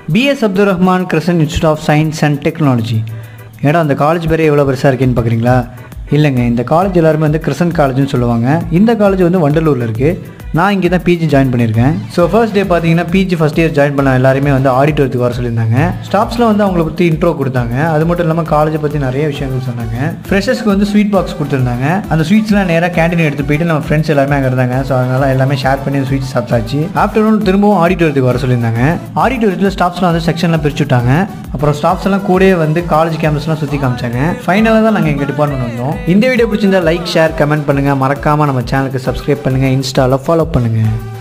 PS Abdul Rahman Krishnan institute of science and technology ஏடா அந்த college பேரே எவ்வளோ பெருசாக இருக்கேன்னு பார்க்குறீங்களா இல்லைங்க இந்த காலேஜ் எல்லாருமே வந்து கிருஷ்ணன் காலேஜ்னு சொல்லுவாங்க இந்த காலேஜ் வந்து வண்டலூரில் இருக்குது நான் இங்கே தான் பிஜி ஜாயின் பண்ணியிருக்கேன் ஸோ ஃபர்ஸ்ட் டே பார்த்தீங்கன்னா பிஜி ஃபஸ்ட் இயர் ஜாயின் பண்ண எல்லாருமே வந்து ஆடிட்டோரியத்துக்கு வர சொல்லியிருந்தாங்க ஸ்டாஃப்ஸில் வந்து அவங்கள பற்றி இன்ட்ரோ கொடுத்தாங்க அது மட்டும் இல்லாமல் காலேஜை பற்றி நிறைய விஷயங்கள் சொன்னாங்க ஃப்ரெஷர்ஸ்க்கு வந்து ஸ்வீட் பாக்ஸ் கொடுத்துருந்தாங்க அந்த ஸ்வீட்ஸ்லாம் நேராக கேண்டீன் எடுத்து போயிட்டு நம்ம ஃப்ரெண்ட்ஸ் எல்லாமே அங்கே இருந்தாங்க ஸோ அதனால எல்லாமே ஷேர் பண்ணி அந்த ஸ்வீட்ஸ் சாப்பிட்டாச்சு ஆஃப்டர்நூன் திரும்பவும் ஆடிட்டோரியத்துக்கு வர சொல்லியிருந்தாங்க ஆடிட்டோரியத்தில் ஸ்டாஃப்ஸ்லாம் வந்து செக்ஷன்லாம் பிரிச்சு விட்டாங்க அப்புறம் ஸ்டாஃப்ஸ் எல்லாம் கூடயே வந்து காலேஜ் கேம்பஸ்லாம் சுற்றி காமிச்சாங்க ஃபைனலாக தான் நாங்கள் எங்கள் டிபார்ட்மெண்ட் வந்தோம் இந்த வீடியோ பிடிச்சிருந்தா லைக் ஷேர் கமெண்ட் பண்ணுங்கள் மறக்காமல் நம்ம சேனலுக்கு சப்ஸ்கிரைப் பண்ணுங்கள் இன்ஸ்டாவில் ஃபாலோ பண்ணுங்கள்